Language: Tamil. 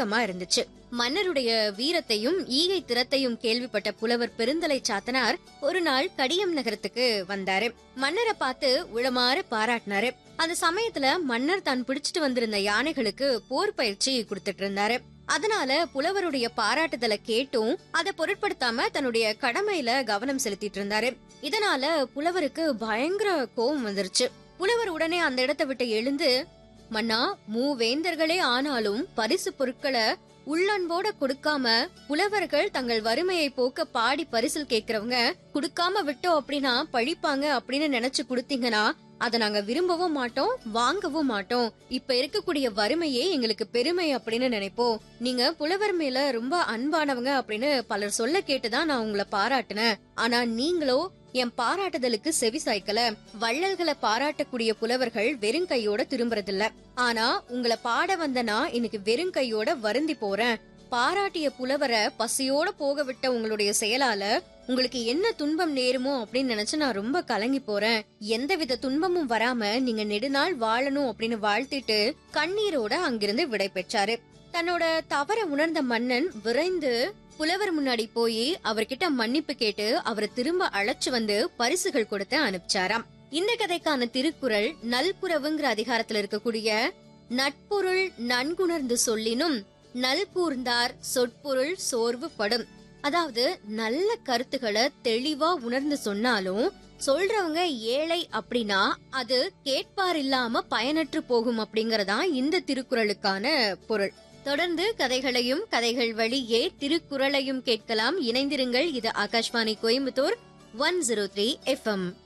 கலக்கமா இருந்துச்சு மன்னருடைய வீரத்தையும் ஈகை திறத்தையும் கேள்விப்பட்ட புலவர் பெருந்தலை சாத்தனார் ஒரு நாள் கடியம் நகரத்துக்கு வந்தாரு மன்னரை பார்த்து உளமாற பாராட்டினாரு அந்த சமயத்துல மன்னர் தான் பிடிச்சிட்டு வந்திருந்த யானைகளுக்கு போர் பயிற்சி கொடுத்துட்டு இருந்தாரு அதனால புலவருடைய பாராட்டுதலை கேட்டும் அதை பொருட்படுத்தாம தன்னுடைய கடமையில கவனம் செலுத்திட்டு இருந்தாரு இதனால புலவருக்கு பயங்கர கோபம் வந்துருச்சு புலவர் உடனே அந்த இடத்தை விட்டு எழுந்து மன்னா மூவேந்தர்களே ஆனாலும் பரிசு பொருட்களை உள்ளன்போட கொடுக்காம புலவர்கள் தங்கள் வறுமையை போக்க பாடி பரிசில் கேக்குறவங்க கொடுக்காம விட்டோம் அப்படின்னா பழிப்பாங்க அப்படின்னு நினைச்சு கொடுத்தீங்கன்னா அதை நாங்க விரும்பவும் மாட்டோம் வாங்கவும் மாட்டோம் இப்ப இருக்கக்கூடிய வறுமையே எங்களுக்கு பெருமை அப்படின்னு நினைப்போம் நீங்க புலவர் மேல ரொம்ப அன்பானவங்க அப்படின்னு பலர் சொல்ல கேட்டுதான் நான் உங்களை பாராட்டினேன் ஆனா நீங்களோ என் பாராட்டுதலுக்கு செவி சாய்க்கல வள்ளல்களை பாராட்டக்கூடிய புலவர்கள் வெறும் கையோட திரும்புறதில்ல ஆனா உங்களை பாட வந்தனா இன்னைக்கு வெறும் கையோட வருந்தி போறேன் பாராட்டிய புலவரை பசியோட போக விட்ட உங்களுடைய செயலால உங்களுக்கு என்ன துன்பம் நேருமோ அப்படின்னு நினைச்சு நான் ரொம்ப கலங்கி போறேன் எந்தவித துன்பமும் வராம நீங்க நெடுநாள் வாழணும் அப்படின்னு வாழ்த்திட்டு கண்ணீரோட அங்கிருந்து விடை பெற்றாரு தன்னோட தவற உணர்ந்த மன்னன் விரைந்து புலவர் முன்னாடி போய் அவர்கிட்ட மன்னிப்பு கேட்டு அவரை திரும்ப அழைச்சு வந்து பரிசுகள் கொடுத்து அனுப்பிச்சாராம் இந்த கதைக்கான திருக்குறள் நல்புறவுங்கிற அதிகாரத்துல இருக்கக்கூடிய நட்பொருள் நன்குணர்ந்து சொல்லினும் நல்கூர்ந்தார் சொற்பொருள் சோர்வு படும் அதாவது நல்ல கருத்துக்களை தெளிவா உணர்ந்து சொன்னாலும் சொல்றவங்க ஏழை அப்படின்னா அது கேட்பார் இல்லாம பயனற்று போகும் அப்படிங்கறதா இந்த திருக்குறளுக்கான பொருள் தொடர்ந்து கதைகளையும் கதைகள் வழியே திருக்குறளையும் கேட்கலாம் இணைந்திருங்கள் இது Akashvani Coimbatore one zero three FM